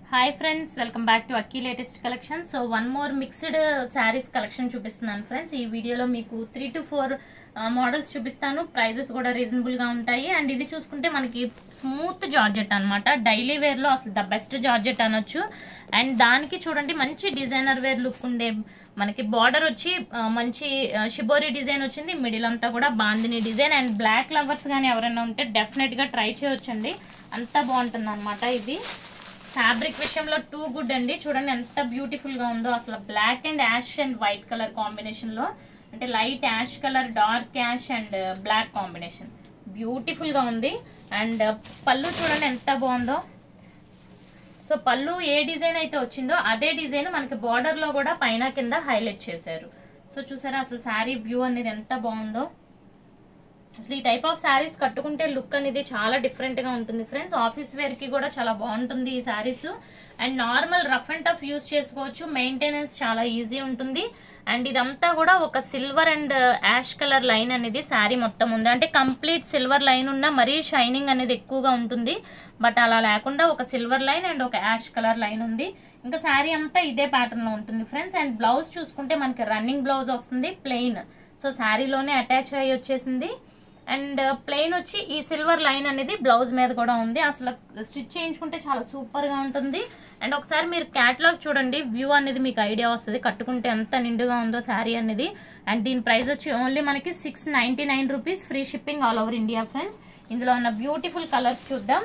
hi friends welcome back to Akki latest collection so one more mixed saris collection చూపిస్తున్నాను friends ఈ వీడియోలో మీకు three to four models చూపిస్తాను prices కూడా రీజనబుల్ గా ఉంటాయి అండ్ ఇది చూసుకుంటే మనకి స్మూత్ జార్జెట్ అన్నమాట డైలీ వేర్ లో అసలు ద బెస్ట్ జార్జెట్ అనొచ్చు అండ్ దానికి చూడండి మంచి డిజైనర్ వేర్ లుక్ ఉండే మనకి బార్డర్ వచ్చి ఆ, మంచి ఆ, షిబోరి డిజైన్ వచ్చింది మిడిల్ అంతా కూడా bandhani design and black lovers కానీ ఎవరైనా ఉంటే డెఫినెట్ గా ట్రై చేయొచ్చండి అంత బాగుంటుంది అనమాట ఇది ఫ్యాబ్రిక్ విషయంలో టూ గుడ్ అండి చూడండి ఎంత బ్యూటిఫుల్ గా ఉందో అసలు black and ash and white colour combination లో అంటే light ash colour dark ash and black combination beautiful గా ఉంది అండ్ పళ్ళు చూడండి ఎంత బాగుందో సో పళ్ళు ఏ డిజైన్ అయితే వచ్చిందో అదే డిజైన్ మనకి బార్డర్ లో కూడా పైన కింద హైలైట్ చేశారు సో చూసారా అసలు శారీ వ్యూ అనేది ఎంత బాగుందో అసలు ఈ టైప్ ఆఫ్ శారీస్ కట్టుకుంటే లుక్ అనేది చాలా డిఫరెంట్ గా ఉంటుంది ఫ్రెండ్స్ ఆఫీస్ వేర్ కి కూడా చాలా బాగుంటుంది ఈ saris and normal rough and tough use చేసుకోవచ్చు మెయింటెనెన్స్ చాలా ఈజీ ఉంటుంది అండ్ ఇదంతా కూడా ఒక silver and ash colour line అనేది శారీ మొత్తం ఉంది అంటే కంప్లీట్ సిల్వర్ లైన్ ఉన్న మరీ షైనింగ్ అనేది ఎక్కువగా ఉంటుంది బట్ అలా లేకుండా ఒక సిల్వర్ లైన్ అండ్ ఒక యాష్ కలర్ లైన్ ఉంది ఇంకా శారీ అంతా ఇదే ప్యాటర్న్ లో ఉంటుంది ఫ్రెండ్స్ అండ్ బ్లౌజ్ చూసుకుంటే మనకి రన్నింగ్ బ్లౌజ్ వస్తుంది ప్లెయిన్ సో శారీలోనే అటాచ్ అయ్యి వచ్చేసింది అండ్ ప్లెయిన్ వచ్చి ఈ సిల్వర్ లైన్ అనేది బ్లౌజ్ మీద కూడా ఉంది అసలు స్టిచ్ చేయించుకుంటే చాలా సూపర్ గా ఉంటుంది అండ్ ఒకసారి మీరు క్యాటలాగ్ చూడండి వ్యూ అనేది మీకు ఐడియా వస్తుంది కట్టుకుంటే ఎంత నిండుగా ఉందో శారీ అనేది అండ్ దీని ప్రైస్ వచ్చి ఓన్లీ మనకి six ninety nine rupees free shipping all over India friends ఇందులో ఉన్న బ్యూటిఫుల్ కలర్స్ చూద్దాం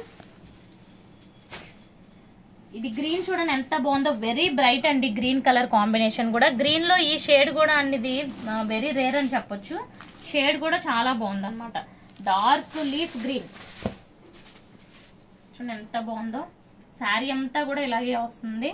ఇది గ్రీన్ చూడండి ఎంత బాగుందో వెరీ బ్రైట్ అండి గ్రీన్ కలర్ కాంబినేషన్ కూడా గ్రీన్ లో ఈ షేడ్ కూడా అనేది వెరీ రేర్ అని చెప్పొచ్చు షేడ్ కూడా చాలా బాగుంది అనమాట డార్క్ లీఫ్ గ్రీన్ చూడండి ఎంత బాగుందో శారీ అంతా కూడా ఇలాగే వస్తుంది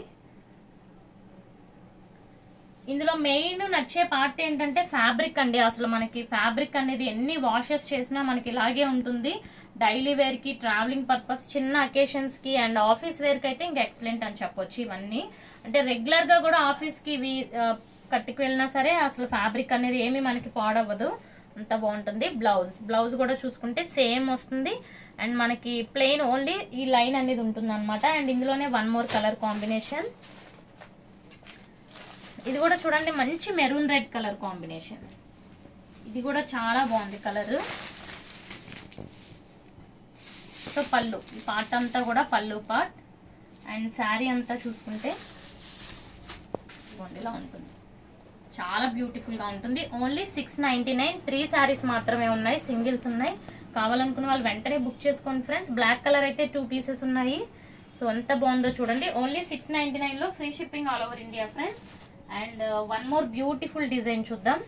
ఇందులో మెయిన్ నచ్చే పార్ట్ ఏంటంటే ఫ్యాబ్రిక్ అండి అసలు మనకి ఫ్యాబ్రిక్ అనేది ఎన్ని వాషెస్ చేసినా మనకి ఇలాగే ఉంటుంది డైలీ వేర్ కి ట్రావెలింగ్ పర్పస్ చిన్న అకేషన్స్ కి అండ్ ఆఫీస్ వేర్ కి అయితే ఇంకా ఎక్సలెంట్ అని చెప్పొచ్చు ఇవన్నీ అంటే రెగ్యులర్ గా కూడా ఆఫీస్ కి ఇవి ఆ, కట్టుకు వెళ్ళినా సరే అసలు ఫ్యాబ్రిక్ అనేది ఏమీ మనకి పాడవ్వదు అంత బాగుంటుంది బ్లౌజ్ బ్లౌజ్ కూడా చూసుకుంటే సేమ్ వస్తుంది అండ్ మనకి ప్లెయిన్ ఓన్లీ ఈ లైన్ అనేది ఉంటుంది అనమాట అండ్ ఇందులోనే వన్ మోర్ కలర్ కాంబినేషన్ ఇది కూడా చూడండి మంచి మెరూన్ రెడ్ కలర్ కాంబినేషన్ ఇది కూడా చాలా బాగుంది కలర్ సో పళ్ళు ఈ పార్ట్ అంతా కూడా పళ్ళు పార్ట్ అండ్ శారీ అంతా చూసుకుంటే ఇదిగోండి ఇలా ఉంటుంది చాలా బ్యూటిఫుల్ గా ఉంటుంది only six ninety nine three saris మాత్రమే ఉన్నాయి సింగిల్స్ ఉన్నాయి కావాలనుకున్న వాళ్ళు వెంటనే బుక్ చేసుకోండి ఫ్రెండ్స్ బ్లాక్ కలర్ అయితే టూ పీసెస్ ఉన్నాయి సో ఎంత బాగుందో చూడండి ఓన్లీ సిక్స్ నైన్టీ నైన్ లో free shipping all over India friends and one more beautiful design చూద్దాం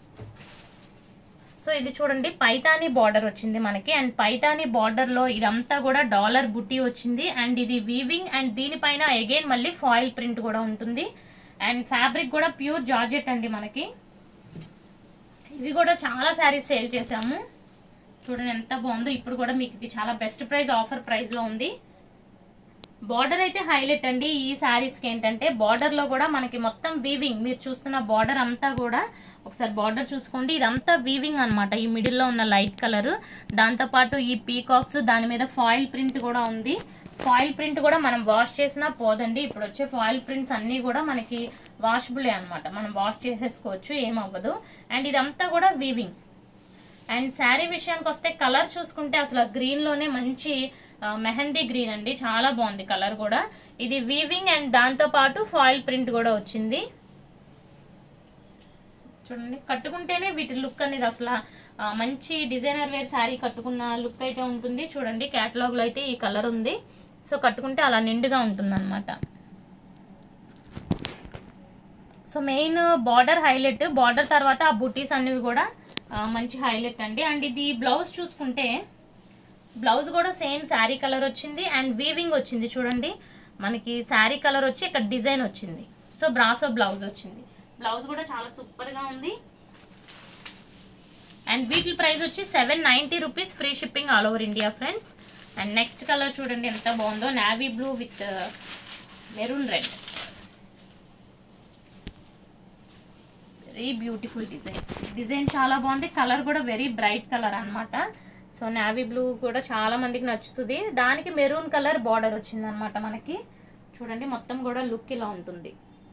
సో ఇది చూడండి పైతానీ బార్డర్ వచ్చింది మనకి అండ్ పైతానీ బార్డర్ లో ఇదంతా కూడా డాలర్ బుట్టి వచ్చింది అండ్ ఇది వీవింగ్ అండ్ దీనిపైన అగైన్ మళ్ళీ ఫాయిల్ ప్రింట్ కూడా ఉంటుంది అండ్ ఫ్యాబ్రిక్ కూడా ప్యూర్ జార్జెట్ అండి మనకి ఇవి కూడా చాలా శారీస్ సేల్ చేసాము చూడండి ఎంత బాగుందో ఇప్పుడు కూడా మీకు ఇది చాలా బెస్ట్ ప్రైస్ ఆఫర్ ప్రైస్ లో ఉంది బార్డర్ అయితే హైలైట్ అండి ఈ శారీస్ కి ఏంటంటే బార్డర్ లో కూడా మనకి మొత్తం వీవింగ్ మీరు చూస్తున్న బార్డర్ అంతా కూడా ఒకసారి బార్డర్ చూసుకోండి ఇదంతా వీవింగ్ అన్నమాట ఈ మిడిల్ లో ఉన్న లైట్ కలర్ దాంతో పాటు ఈ పీకాక్స్ దాని మీద ఫాయిల్ ప్రింట్ కూడా ఉంది ఫాయిల్ ప్రింట్ కూడా మనం వాష్ చేసినా పోదండి ఇప్పుడు వచ్చే ఫాయిల్ ప్రింట్స్ అన్ని కూడా మనకి వాషబులే అన్నమాట మనం వాష్ చేసేసుకోవచ్చు ఏమవ్వదు అండ్ ఇదంతా కూడా వీవింగ్ అండ్ శారీ విషయానికి వస్తే కలర్ చూసుకుంటే అసలు గ్రీన్ లోనే మంచి ఆ, మెహందీ గ్రీన్ అండి చాలా బాగుంది కలర్ కూడా ఇది వీవింగ్ అండ్ దాంతో పాటు ఫాయిల్ ప్రింట్ కూడా వచ్చింది చూడండి కట్టుకుంటేనే వీటి లుక్ అనేది అసలు ఆ, మంచి డిజైనర్ వేర్ శారీ కట్టుకున్న లుక్ అయితే ఉంటుంది చూడండి కేటలాగ్ లో అయితే ఈ కలర్ ఉంది సో కట్టుకుంటే అలా నిండుగా ఉంటుంది అనమాట so main border highlight border తర్వాత ఆ బుటీస్ అనేవి కూడా ఆ, మంచి హైలైట్ అండి అండ్ ఇది బ్లౌజ్ చూసుకుంటే బ్లౌజ్ కూడా సేమ్ శారీ కలర్ వచ్చింది అండ్ వీవింగ్ వచ్చింది చూడండి మనకి శారీ కలర్ వచ్చి ఇక్కడ డిజైన్ వచ్చింది సో బ్రాసో బ్లౌజ్ వచ్చింది బ్లౌజ్ కూడా చాలా సూపర్ గా ఉంది అండ్ వీటి ప్రైస్ వచ్చి seven ninety rupees free shipping all over India friends and next colour చూడండి ఎంత బాగుందో navy blue with maroon red very beautiful design design చాలా బాగుంది కలర్ కూడా వెరీ బ్రైట్ కలర్ అన్నమాట సో నావీ బ్లూ కూడా చాలా మందికి నచ్చుతుంది దానికి మెరూన్ కలర్ బార్డర్ వచ్చింది అనమాట మనకి చూడండి మొత్తం కూడా లుక్ ఇలా ఉంటుంది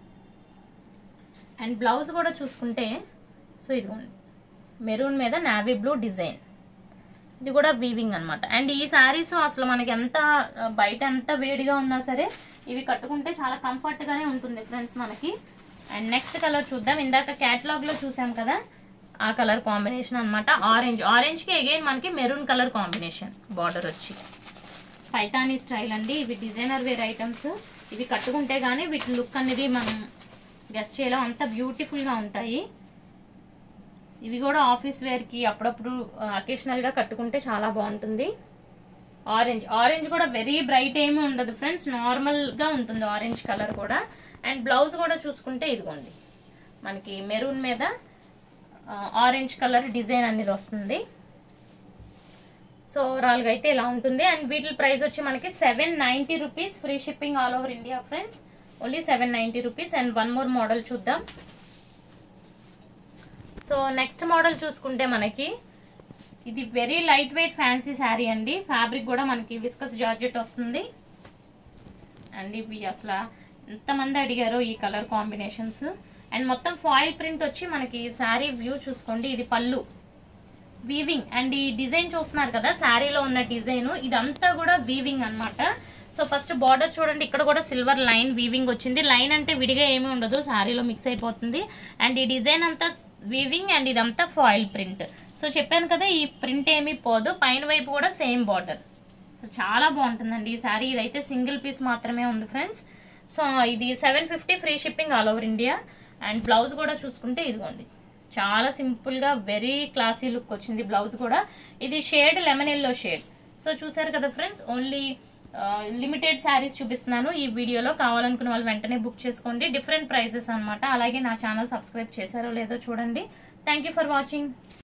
అండ్ బ్లౌజ్ కూడా చూసుకుంటే సో ఇదిగోండి మెరూన్ మీద నావీ బ్లూ డిజైన్ ఇది కూడా వీవింగ్ అన్నమాట అండ్ ఈ శారీస్ అసలు మనకి ఎంత ఆ, బయట ఎంత వేడిగా ఉన్నా సరే ఇవి కట్టుకుంటే చాలా కంఫర్ట్ గానే ఉంటుంది ఫ్రెండ్స్ మనకి అండ్ నెక్స్ట్ కలర్ చూద్దాం ఇందాక క్యాటలాగ్ లో చూసాం కదా ఆ కలర్ కాంబినేషన్ అన్నమాట ఆరెంజ్ ఆరెంజ్ కి అగైన్ మనకి మెరూన్ కలర్ కాంబినేషన్ బార్డర్ వచ్చి పైతానీ స్టైల్ అండి ఇవి డిజైనర్ వేర్ ఐటమ్స్ ఇవి కట్టుకుంటే గానీ వీటి లుక్ అనేది మనం గెస్ట్ చేయలేం అంత బ్యూటిఫుల్ గా ఉంటాయి ఇవి కూడా ఆఫీస్ వేర్ కి అప్పుడప్పుడు అకేషనల్ గా కట్టుకుంటే చాలా బాగుంటుంది ఆరెంజ్ ఆరెంజ్ కూడా వెరీ బ్రైట్ ఏమీ ఉండదు ఫ్రెండ్స్ నార్మల్ గా ఉంటుంది ఆరెంజ్ కలర్ కూడా అండ్ బ్లౌజ్ కూడా చూసుకుంటే ఇదిగోండి మనకి మెరూన్ మీద ఆరెంజ్ కలర్ డిజైన్ అనేది వస్తుంది సో ఓవరాల్ గా అయితే ఇలా ఉంటుంది అండ్ వీటి ప్రైస్ వచ్చి మనకి seven ninety rupees free shipping all over India friends only seven ninety rupees and one more model చూద్దాం సో నెక్స్ట్ మోడల్ చూసుకుంటే మనకి ఇది very light weight fancy sari అండి ఫ్యాబ్రిక్ కూడా మనకి విస్కస్ జార్జెట్ వస్తుంది అండ్ ఇవి అసలు ఎంతమంది అడిగారో ఈ కలర్ కాంబినేషన్స్ అండ్ మొత్తం ఫాయిల్ ప్రింట్ వచ్చి మనకి శారీ వ్యూ చూసుకోండి ఇది పళ్ళు వీవింగ్ అండ్ ఈ డిజైన్ చూస్తున్నారు కదా శారీలో ఉన్న డిజైన్ ఇదంతా కూడా వీవింగ్ అన్నమాట సో ఫస్ట్ బార్డర్ చూడండి ఇక్కడ కూడా సిల్వర్ లైన్ వీవింగ్ వచ్చింది లైన్ అంటే విడిగా ఏమీ ఉండదు శారీలో మిక్స్ అయిపోతుంది అండ్ ఈ డిజైన్ అంతా వీవింగ్ అండ్ ఇదంతా ఫాయిల్ ప్రింట్ సో చెప్పాను కదా ఈ ప్రింట్ ఏమీ పోదు పైన వైపు కూడా సేమ్ బార్డర్ సో చాలా బాగుంటుందండి ఈ శారీ ఇదైతే సింగిల్ పీస్ మాత్రమే ఉంది ఫ్రెండ్స్ సో ఇది seven fifty free shipping all over India and blouse కూడా చూసుకుంటే ఇదిగోండి చాలా సింపుల్ గా వెరీ క్లాసీ లుక్ వచ్చింది బ్లౌజ్ కూడా ఇది shade lemon yellow shade so చూసారు కదా ఫ్రెండ్స్ ఓన్లీ లిమిటెడ్ శారీస్ చూపిస్తున్నాను ఈ వీడియోలో కావాలనుకున్న వాళ్ళు వెంటనే బుక్ చేసుకోండి డిఫరెంట్ ప్రైజెస్ అన్నమాట అలాగే నా ఛానల్ సబ్స్క్రైబ్ చేశారో లేదో చూడండి థ్యాంక్ ఫర్ వాచింగ్